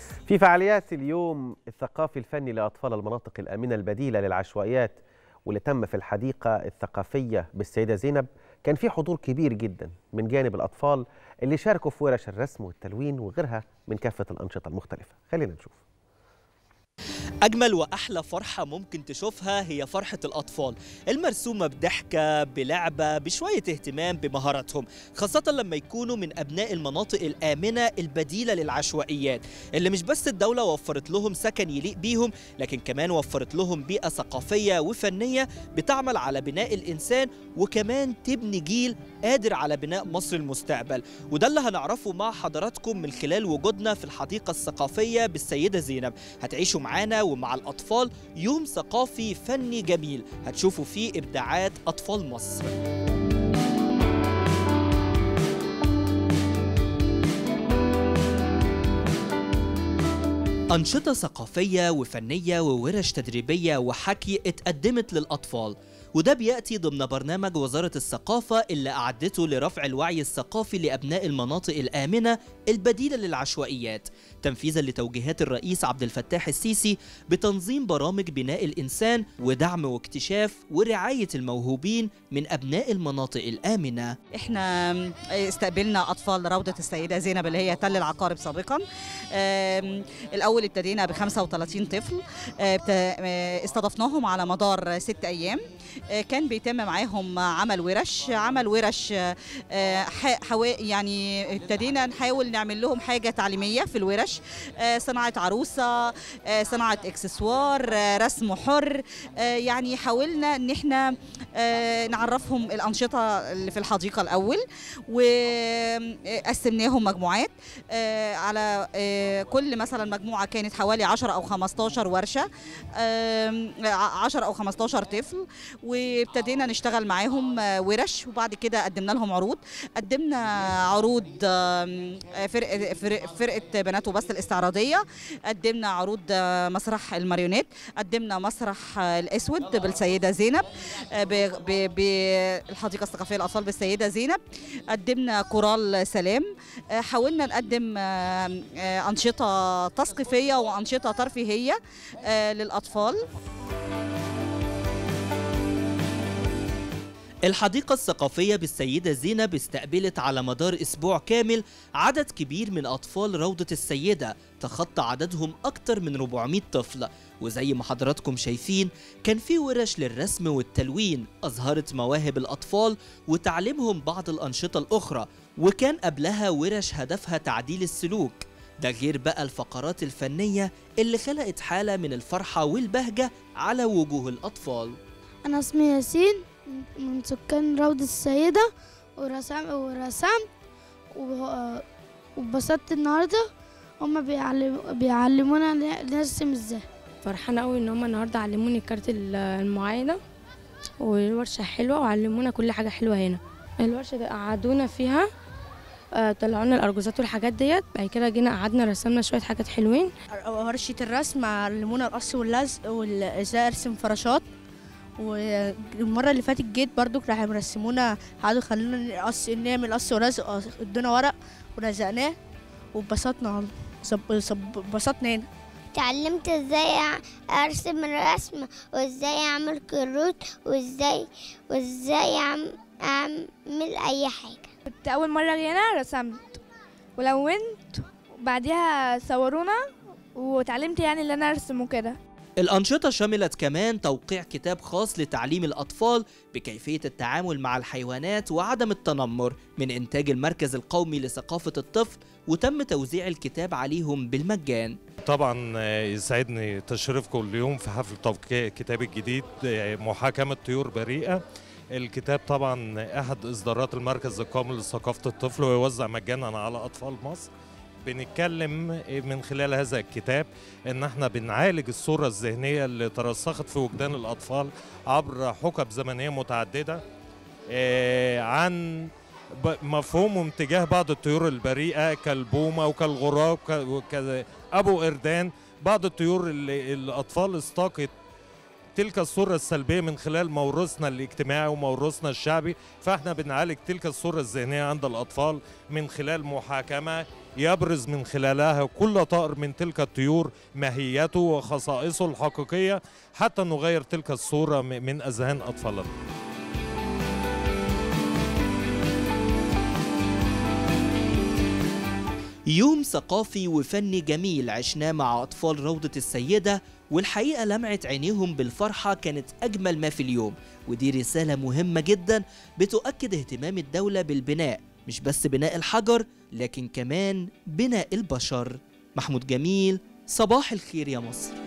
في فعاليات اليوم الثقافي الفني لأطفال المناطق الآمنة البديلة للعشوائيات واللي تم في الحديقة الثقافية بالسيدة زينب كان في حضور كبير جدا من جانب الأطفال اللي شاركوا في ورش الرسم والتلوين وغيرها من كافة الأنشطة المختلفة خلينا نشوف أجمل وأحلى فرحة ممكن تشوفها هي فرحة الأطفال المرسومة بضحكة بلعبة بشوية اهتمام بمهاراتهم خاصة لما يكونوا من أبناء المناطق الآمنة البديلة للعشوائيات اللي مش بس الدولة وفرت لهم سكن يليق بيهم لكن كمان وفرت لهم بيئة ثقافية وفنية بتعمل على بناء الإنسان وكمان تبني جيل قادر على بناء مصر المستقبل وده اللي هنعرفه مع حضراتكم من خلال وجودنا في الحديقة الثقافية بالسيدة زينب هتعيشوا معانا ومع الأطفال يوم ثقافي فني جميل هتشوفوا فيه إبداعات أطفال مصر أنشطة ثقافية وفنية وورش تدريبية وحكي اتقدمت للأطفال وده بيأتي ضمن برنامج وزارة الثقافة اللي أعدته لرفع الوعي الثقافي لأبناء المناطق الآمنة البديلة للعشوائيات تنفيذا لتوجيهات الرئيس عبد الفتاح السيسي بتنظيم برامج بناء الإنسان ودعم واكتشاف ورعاية الموهوبين من أبناء المناطق الآمنة احنا استقبلنا اطفال روضه السيده زينب اللي هي تل العقارب سابقا آم، الاول ابتدينا ب 35 طفل آه، بت- آه، استضفناهم على مدار ست ايام آه، كان بيتم معاهم عمل ورش عمل ورش آه، ح- حوا- يعني ابتدينا نحاول نعمل لهم حاجه تعليميه في الورش آه، صناعه عروسه آه، صناعه اكسسوار آه، رسم حر آه، يعني حاولنا ان احنا آه، نعرفهم الانشطه اللي في الحديقه الاول وقسمناهم مجموعات آه، على آه، كل مثلا مجموعه كانت حوالي 10 او 15 ورشه آم، 10 او 15 طفل وابتدينا نشتغل معاهم آه، ورش وبعد كده قدمنا لهم عروض قدمنا عروض آم، فرقه فرق- فرقه بنات وبس الاستعراضيه قدمنا عروض آه، مسرح الماريونيت قدمنا مسرح آه، الاسود بالسيده زينب آه، ب- ب- بالحديقه الثقافيه للاطفال بالسيده زينب قدمنا كورال سلام آه، حاولنا نقدم آه، آه، انشطه تثقيفيه وانشطه ترفيهيه آه، للاطفال الحديقة الثقافية بالسيدة زينب استقبلت على مدار أسبوع كامل عدد كبير من أطفال روضة السيدة تخطى عددهم أكتر من 400 طفل وزي ما حضراتكم شايفين كان في ورش للرسم والتلوين أظهرت مواهب الأطفال وتعليمهم بعض الأنشطة الأخرى وكان قبلها ورش هدفها تعديل السلوك ده غير بقى الفقرات الفنية اللي خلقت حالة من الفرحة والبهجة على وجوه الأطفال أنا اسمي ياسين من سكان روضة السيدة ورسم ورسمت و- وبسطت النهاردة هما بيعلم بيعلمونا ن- نرسم ازاي فرحانة قوي ان هم النهارده علموني كارت ال- المعاينة والورشة حلوة وعلمونا كل حاجة حلوة هنا الورشة دي قعدونا فيها آه، طلعونا الأرجوزات والحاجات ديت بعد كده جينا قعدنا رسمنا شوية حاجات حلوين ورشة الرسم علمونا القص واللزق وازاي ارسم فراشات والمرة اللي فاتت جيت برضو راح مرسمونا قعدوا خلونا نقص نعمل قص ورزق ادونا ورق ولزقناه واتبسطنا زب- زب- اتبسطنا هنا اتعلمت ازاي ارسم الرسم وازاي اعمل كروت وازاي وازاي أعم- اعمل اي حاجه كنت أول مرة جينا رسمت ولونت وبعديها صورونا واتعلمت يعني اللي أنا أرسم وكده الأنشطة شملت كمان توقيع كتاب خاص لتعليم الأطفال بكيفية التعامل مع الحيوانات وعدم التنمر من إنتاج المركز القومي لثقافة الطفل وتم توزيع الكتاب عليهم بالمجان طبعا آه، يسعدني تشريفكم اليوم في حفل توقيع كتابي الجديد آه، محاكمة طيور بريئة الكتاب طبعا أحد إصدارات المركز القومي لثقافة الطفل ويوزع مجانا على أطفال مصر بنتكلم من خلال هذا الكتاب ان احنا بنعالج الصورة الذهنية اللي ترسخت في وجدان الأطفال عبر حقب زمنية متعددة آه، عن ب- مفهومهم تجاه بعض الطيور البريئة كالبومة وكالغراب وك- وك- أبو إردان بعض الطيور اللي الأطفال استاقت تلك الصورة السلبية من خلال موروثنا الاجتماعي وموروثنا الشعبي فاحنا بنعالج تلك الصورة الذهنية عند الأطفال من خلال محاكمة يبرز من خلالها كل طائر من تلك الطيور ماهيته وخصائصه الحقيقية حتى نغير تلك الصورة م- من أذهان أطفالنا يوم ثقافي وفني جميل عشناه مع أطفال روضة السيدة والحقيقة لمعة عينيهم بالفرحة كانت أجمل ما في اليوم ودي رسالة مهمة جدا بتؤكد اهتمام الدولة بالبناء مش بس بناء الحجر لكن كمان بناء البشر محمود جميل صباح الخير يا مصر